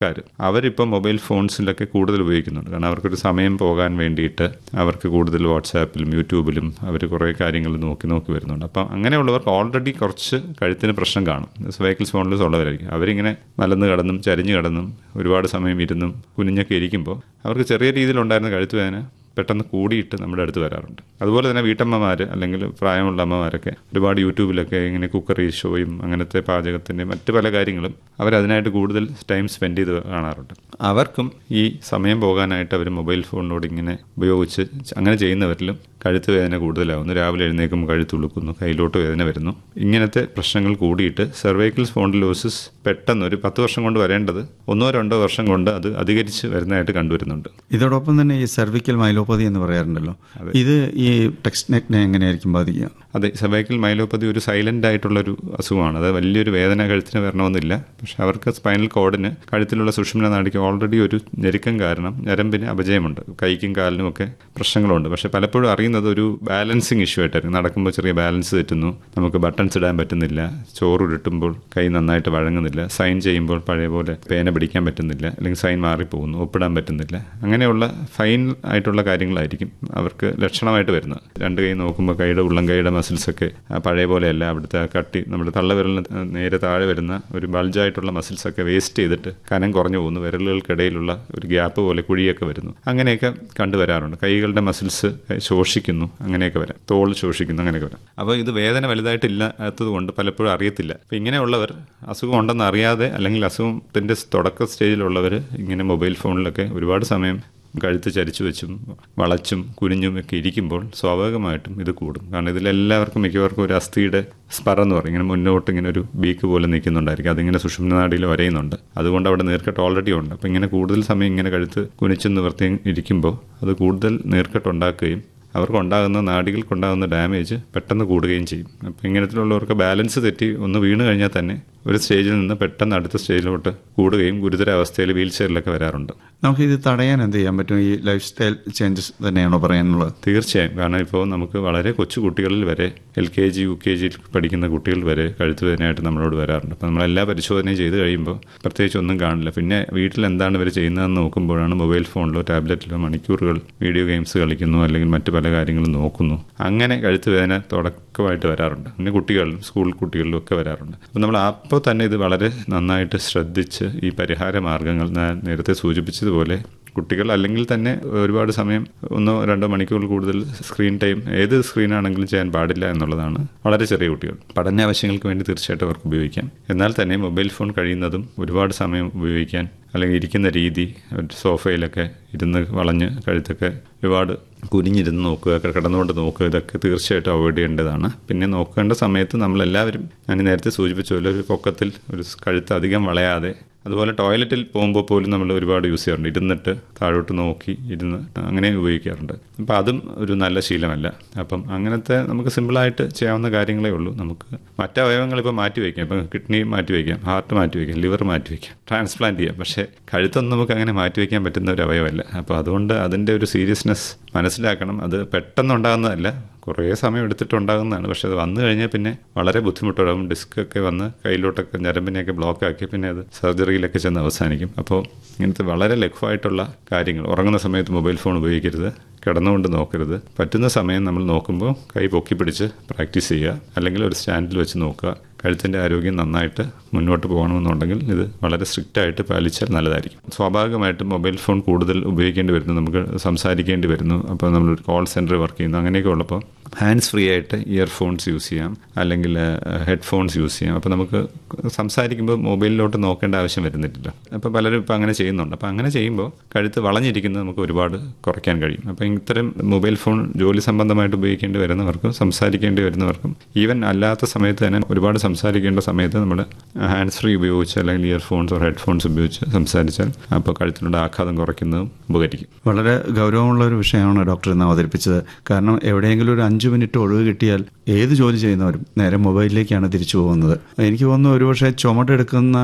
കാര്യം അവരിപ്പോൾ മൊബൈൽ ഫോൺസിലൊക്കെ കൂടുതൽ ഉപയോഗിക്കുന്നുണ്ട് കാരണം അവർക്കൊരു സമയം പോകാൻ വേണ്ടിയിട്ട് അവർക്ക് കൂടുതൽ വാട്സാപ്പിലും യൂട്യൂബിലും അവർ കുറേ കാര്യങ്ങൾ നോക്കി നോക്കി വരുന്നുണ്ട് അപ്പം അങ്ങനെയുള്ളവർക്ക് ഓൾറെഡി കുറച്ച് കഴുത്തിന് പ്രശ്നം കാണും വെഹിക്കിൾസ് ഫോണിൽ ഉള്ളവരായിരിക്കും അവരിങ്ങനെ മലന്ന് കടന്നും ചരിഞ്ഞ് കടന്നും ഒരുപാട് സമയം ഇരുന്നും കുനിഞ്ഞൊക്കെ ഇരിക്കുമ്പോൾ അവർക്ക് ചെറിയ രീതിയിലുണ്ടായിരുന്ന കഴുത്ത് വേദന പെട്ടെന്ന് കൂടിയിട്ട് നമ്മുടെ അടുത്ത് വരാറുണ്ട് അതുപോലെ തന്നെ വീട്ടമ്മമാർ അല്ലെങ്കിൽ പ്രായമുള്ള അമ്മമാരൊക്കെ ഒരുപാട് യൂട്യൂബിലൊക്കെ ഇങ്ങനെ കുക്കറി ഷോയും അങ്ങനത്തെ പാചകത്തിൻ്റെ മറ്റ് പല കാര്യങ്ങളും അവരതിനായിട്ട് കൂടുതൽ ടൈം സ്പെൻഡ് ചെയ്ത് കാണാറുണ്ട് അവർക്കും ഈ സമയം പോകാനായിട്ട് അവർ മൊബൈൽ ഫോണിനോട് ഇങ്ങനെ ഉപയോഗിച്ച് അങ്ങനെ ചെയ്യുന്നവരിലും കഴുത്ത് വേദന കൂടുതലാവുന്നു രാവിലെ എഴുന്നേക്കുമ്പോൾ കഴുത്തുളുക്കുന്നു കയ്യിലോട്ട് വേദന വരുന്നു ഇങ്ങനത്തെ പ്രശ്നങ്ങൾ കൂടിയിട്ട് സെർവൈക്കൽ സ്പോണ്ടിലോസിസ് പെട്ടെന്ന് ഒരു പത്ത് വർഷം കൊണ്ട് വരേണ്ടത് ഒന്നോ രണ്ടോ വർഷം കൊണ്ട് അത് അധികരിച്ച് വരുന്നതായിട്ട് കണ്ടുവരുന്നുണ്ട് ഇതോടൊപ്പം തന്നെ ഈ സെർവിക്കൽ മൈലോപ്പതി എന്ന് പറയാറുണ്ടല്ലോ ഇത് ഈ ടെക്സ്റ്റ് നെറ്റിനെ എങ്ങനെയായിരിക്കും ബാധിക്കുക അതെ സെർവൈക്കൽ മൈലോപ്പതി ഒരു സൈലന്റ് ആയിട്ടുള്ള ഒരു അസുഖമാണ് അത് വലിയൊരു വേദന കഴുത്തിന് വരണമെന്നില്ല പക്ഷെ അവർക്ക് സ്പൈനൽ കോഡിന് കഴുത്തിലുള്ള സുഷുമ്ന നാടിക്ക് ഓൾറെഡി ഒരു ഞെരുക്കം കാരണം ഞരമ്പിന് അപജയമുണ്ട് കൈക്കും കാലിനും ഒക്കെ പ്രശ്നങ്ങളുണ്ട് പക്ഷെ പലപ്പോഴും അറിയുന്നത് ഒരു ബാലൻസിങ് ഇഷ്യൂ ആയിട്ടായിരിക്കും നടക്കുമ്പോൾ ചെറിയ ബാലൻസ് തെറ്റുന്നു നമുക്ക് ബട്ടൺസ് ഇടാൻ പറ്റുന്നില്ല ചോറ് ഉരുട്ടുമ്പോൾ കൈ നന്നായിട്ട് വഴങ്ങുന്നില്ല സൈൻ ചെയ്യുമ്പോൾ പഴയ പോലെ പേന പിടിക്കാൻ പറ്റുന്നില്ല അല്ലെങ്കിൽ സൈൻ മാറിപ്പോകുന്നു ഒപ്പിടാൻ പറ്റുന്നില്ല അങ്ങനെയുള്ള ഫൈൻ ആയിട്ടുള്ള കാര്യങ്ങളായിരിക്കും അവർക്ക് ലക്ഷണമായിട്ട് വരുന്നത് രണ്ട് കൈ നോക്കുമ്പോൾ കൈയുടെ ഉള്ളം കൈയുടെ മസിൽസൊക്കെ പഴയ പോലെയല്ല അവിടുത്തെ ആ കട്ടി നമ്മുടെ തള്ളവിരലിന് നേരെ താഴെ വരുന്ന ഒരു ബൾജായിട്ടുള്ള മസിൽസൊക്കെ വേസ്റ്റ് ചെയ്തിട്ട് കനം കുറഞ്ഞു പോകുന്നു വിരലുകൾക്കിടയിലുള്ള ഒരു ഗ്യാപ്പ് പോലെ കുഴിയൊക്കെ വരുന്നു അങ്ങനെയൊക്കെ കണ്ടുവരാറുണ്ട് കൈകളുടെ മസിൽസ് ശോഷിക്കുന്നു അങ്ങനെയൊക്കെ വരാം തോൾ ശോഷിക്കുന്നു അങ്ങനെയൊക്കെ വരാം അപ്പോൾ ഇത് വേദന വലുതായിട്ടില്ലാത്തത് കൊണ്ട് പലപ്പോഴും അറിയത്തില്ല അപ്പോൾ ഇങ്ങനെയുള്ളവർ അസുഖം ഉണ്ടെന്ന് അറിയാതെ അല്ലെങ്കിൽ അസുഖത്തിൻ്റെ തുടക്ക സ്റ്റേജിലുള്ളവർ ഇങ്ങനെ മൊബൈൽ ഫോണിലൊക്കെ ഒരുപാട് സമയം കഴുത്ത് ചരിച്ചു വെച്ചും വളച്ചും കുനിഞ്ഞും ഒക്കെ ഇരിക്കുമ്പോൾ സ്വാഭാവികമായിട്ടും ഇത് കൂടും കാരണം ഇതിലെല്ലാവർക്കും മിക്കവർക്കും ഒരു അസ്ഥിയുടെ സ്പറ എന്ന് പറയും ഇങ്ങനെ മുന്നോട്ട് ഇങ്ങനെ ഒരു ബീക്ക് പോലെ നിൽക്കുന്നുണ്ടായിരിക്കും അതിങ്ങനെ സുഷുമ്ന നാടിയിൽ വരയുന്നുണ്ട് അതുകൊണ്ട് അവിടെ നീർക്കെട്ട് ഓൾറെഡി ഉണ്ട് അപ്പോൾ ഇങ്ങനെ കൂടുതൽ സമയം ഇങ്ങനെ കഴുത്ത് കുനിച്ചും നിവർത്തി ഇരിക്കുമ്പോൾ അത് കൂടുതൽ നീർക്കെട്ടുണ്ടാക്കുകയും അവർക്കുണ്ടാകുന്ന നാടികൾക്കുണ്ടാകുന്ന ഡാമേജ് പെട്ടെന്ന് കൂടുകയും ചെയ്യും അപ്പോൾ ഇങ്ങനത്തിലുള്ളവർക്ക് ബാലൻസ് തെറ്റി ഒന്ന് വീണ് കഴിഞ്ഞാൽ തന്നെ ഒരു സ്റ്റേജിൽ നിന്ന് പെട്ടെന്ന് അടുത്ത സ്റ്റേജിലോട്ട് കൂടുകയും ഗുരുതരാവസ്ഥയിൽ വീൽ ചെയറിലൊക്കെ വരാറുണ്ട് നമുക്ക് ഇത് തടയാൻ എന്ത് ചെയ്യാൻ പറ്റും ഈ ലൈഫ് സ്റ്റൈൽ ചേഞ്ചസ് തന്നെയാണോ പറയാനുള്ളത് തീർച്ചയായും കാരണം ഇപ്പോൾ നമുക്ക് വളരെ കൊച്ചു കുട്ടികളിൽ വരെ L K G U K ജിയിൽ പഠിക്കുന്ന കുട്ടികൾ വരെ കഴുത്ത് വേദനയായിട്ട് നമ്മളോട് വരാറുണ്ട് അപ്പോൾ നമ്മളെല്ലാ പരിശോധനയും ചെയ്ത് കഴിയുമ്പോൾ പ്രത്യേകിച്ച് ഒന്നും കാണില്ല പിന്നെ വീട്ടിൽ എന്താണ് ഇവർ ചെയ്യുന്നതെന്ന് നോക്കുമ്പോഴാണ് മൊബൈൽ ഫോണിലോ ടാബ്ലറ്റിലോ മണിക്കൂറുകൾ വീഡിയോ ഗെയിംസ് കളിക്കുന്നു അല്ലെങ്കിൽ മറ്റു പല കാര്യങ്ങളും നോക്കുന്നു അങ്ങനെ കഴുത്ത് വേദന തുടക്കമായിട്ട് വരാറുണ്ട് പിന്നെ കുട്ടികളിലും സ്കൂൾ കുട്ടികളിലും ഒക്കെ വരാറുണ്ട് അപ്പോൾ നമ്മൾ അപ്പോൾ തന്നെ ഇത് വളരെ നന്നായിട്ട് ശ്രദ്ധിച്ച് ഈ പരിഹാര മാർഗങ്ങൾ ഞാൻ നേരത്തെ സൂചിപ്പിച്ചതുപോലെ കുട്ടികൾ അല്ലെങ്കിൽ തന്നെ ഒരുപാട് സമയം ഒന്നോ രണ്ടോ മണിക്കൂർ കൂടുതൽ സ്ക്രീൻ ടൈം ഏത് സ്ക്രീനാണെങ്കിലും ചെയ്യാൻ പാടില്ല എന്നുള്ളതാണ് വളരെ ചെറിയ കുട്ടികൾ പഠന ആവശ്യങ്ങൾക്ക് വേണ്ടി തീർച്ചയായിട്ടും അവർക്ക് ഉപയോഗിക്കാം എന്നാൽ തന്നെ മൊബൈൽ ഫോൺ കഴിയുന്നതും ഒരുപാട് സമയം ഉപയോഗിക്കാൻ അല്ലെങ്കിൽ ഇരിക്കുന്ന രീതി സോഫയിലൊക്കെ ഇരുന്ന് വളഞ്ഞ് കഴുത്തൊക്കെ ഒരുപാട് കുനിഞ്ഞിരുന്ന് നോക്കുക കിടന്നുകൊണ്ട് നോക്കുക ഇതൊക്കെ തീർച്ചയായിട്ടും അവോയ്ഡ് ചെയ്യേണ്ടതാണ് പിന്നെ നോക്കേണ്ട സമയത്ത് നമ്മളെല്ലാവരും ഞാൻ നേരത്തെ സൂചിപ്പിച്ച പോലെ ഒരു പൊക്കത്തിൽ ഒരു കഴുത്ത് അധികം വളയാതെ അതുപോലെ ടോയ്ലറ്റിൽ പോകുമ്പോൾ പോലും നമ്മൾ ഒരുപാട് യൂസ് ചെയ്യാറുണ്ട് ഇരുന്നിട്ട് താഴോട്ട് നോക്കി ഇരുന്ന് അങ്ങനെ ഉപയോഗിക്കാറുണ്ട് അപ്പം അതും ഒരു നല്ല ശീലമല്ല അപ്പം അങ്ങനത്തെ നമുക്ക് സിമ്പിളായിട്ട് ചെയ്യാവുന്ന കാര്യങ്ങളേ ഉള്ളൂ നമുക്ക് മറ്റ് അവയവങ്ങൾ ഇപ്പോൾ മാറ്റി വയ്ക്കാം ഇപ്പം കിഡ്നി മാറ്റി വയ്ക്കാം ഹാർട്ട് മാറ്റി വയ്ക്കാം ലിവർ മാറ്റി വയ്ക്കാം ട്രാൻസ്പ്ലാന്റ് ചെയ്യാം പക്ഷേ കഴുത്തൊന്നും നമുക്ക് അങ്ങനെ മാറ്റി വയ്ക്കാൻ പറ്റുന്ന ഒരു അവയവമല്ല അപ്പോൾ അതുകൊണ്ട് അതിൻ്റെ ഒരു സീരിയസ്നെസ് മനസ്സിലാക്കണം അത് പെട്ടെന്നുണ്ടാകുന്നതല്ല കുറേ സമയം എടുത്തിട്ടുണ്ടാകുന്നതാണ് പക്ഷെ അത് വന്നു കഴിഞ്ഞാൽ പിന്നെ വളരെ ബുദ്ധിമുട്ടുണ്ടാകും ഡിസ്ക് ഒക്കെ വന്ന് കയ്യിലോട്ടൊക്കെ ഞരമ്പിനെയൊക്കെ ബ്ലോക്ക് ആക്കി പിന്നെ അത് സർജറിയിലൊക്കെ ചെന്ന് അവസാനിക്കും അപ്പോൾ ഇങ്ങനത്തെ വളരെ ലഘുവായിട്ടുള്ള കാര്യങ്ങൾ ഉറങ്ങുന്ന സമയത്ത് മൊബൈൽ ഫോൺ ഉപയോഗിക്കരുത് കിടന്നുകൊണ്ട് നോക്കരുത് പറ്റുന്ന സമയം നമ്മൾ നോക്കുമ്പോൾ കൈ പൊക്കി പിടിച്ച് പ്രാക്ടീസ് ചെയ്യുക അല്ലെങ്കിൽ ഒരു സ്റ്റാൻഡിൽ വെച്ച് നോക്കുക കഴുത്തിൻ്റെ ആരോഗ്യം നന്നായിട്ട് മുന്നോട്ട് പോകണമെന്നുണ്ടെങ്കിൽ ഇത് വളരെ സ്ട്രിക്റ്റ് ആയിട്ട് പാലിച്ചാൽ നല്ലതായിരിക്കും സ്വാഭാവികമായിട്ടും മൊബൈൽ ഫോൺ കൂടുതൽ ഉപയോഗിക്കേണ്ടി വരുന്നു നമുക്ക് സംസാരിക്കേണ്ടി വരുന്നു അപ്പോൾ നമ്മൾ കോൾ സെൻറ്റർ വർക്ക് ചെയ്യുന്നു അങ്ങനെയൊക്കെ ഉള്ളപ്പോൾ ഹാൻഡ്സ് ഫ്രീ ആയിട്ട് ഇയർഫോൺസ് യൂസ് ചെയ്യാം അല്ലെങ്കിൽ ഹെഡ്ഫോൺസ് യൂസ് ചെയ്യാം അപ്പോൾ നമുക്ക് സംസാരിക്കുമ്പോൾ മൊബൈലിലോട്ട് നോക്കേണ്ട ആവശ്യം വരുന്നില്ല അപ്പോൾ പലരും ഇപ്പോൾ അങ്ങനെ ചെയ്യുന്നുണ്ട് അപ്പോൾ അങ്ങനെ ചെയ്യുമ്പോൾ കഴുത്ത് വളഞ്ഞിരിക്കുന്നത് നമുക്ക് ഒരുപാട് കുറയ്ക്കാൻ കഴിയും അപ്പോൾ ഇത്തരം മൊബൈൽ ഫോൺ ജോലി സംബന്ധമായിട്ട് ഉപയോഗിക്കേണ്ടി വരുന്നവർക്കും സംസാരിക്കേണ്ടി വരുന്നവർക്കും ഈവൻ അല്ലാത്ത സമയത്ത് തന്നെ ഒരുപാട് സംസാരിക്കേണ്ട സമയത്ത് നമ്മൾ ഹാൻഡ്സ് ഫ്രീ ഉപയോഗിച്ച് അല്ലെങ്കിൽ ഇയർഫോൺസ് ഓർ ഹെഡ്ഫോൺസ് ഉപയോഗിച്ച് സംസാരിച്ചാൽ അപ്പോൾ കഴുത്തിനുള്ള ആഘാതം കുറയ്ക്കുന്നതും ഉപകരിക്കും വളരെ ഗൗരവമുള്ള ഒരു വിഷയമാണ് ഡോക്ടർ ഇന്ന് അവതരിപ്പിച്ചത് കാരണം എവിടെയെങ്കിലും ഒരു അഞ്ച് മിനിറ്റ് ഒഴിവ് കിട്ടിയാൽ ഏത് ജോലി ചെയ്യുന്നവരും നേരെ മൊബൈലിലേക്കാണ് തിരിച്ചു പോകുന്നത് എനിക്ക് തോന്നുന്നു ഒരുപക്ഷെ ചുമടെടുക്കുന്ന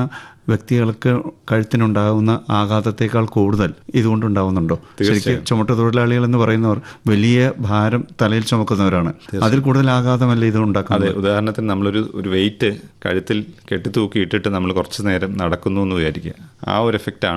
വ്യക്തികൾക്ക് കഴുത്തിനുണ്ടാകുന്ന ആഘാതത്തേക്കാൾ കൂടുതൽ ഇതുകൊണ്ടുണ്ടാവുന്നുണ്ടോ ശരിക്കും ചുമട്ട് തൊഴിലാളികൾ എന്ന് പറയുന്നവർ വലിയ ഭാരം തലയിൽ ചുമക്കുന്നവരാണ് അതിൽ കൂടുതൽ ആഘാതമല്ല ഇത് ഉണ്ടാക്കുന്നത് അതെ ഉദാഹരണത്തിന് നമ്മളൊരു ഒരു വെയിറ്റ് കഴുത്തിൽ കെട്ടിത്തൂക്കി ഇട്ടിട്ട് നമ്മൾ കുറച്ച് നേരം നടക്കുന്നു എന്ന് വിചാരിക്കുക ആ ഒരു എഫക്റ്റ്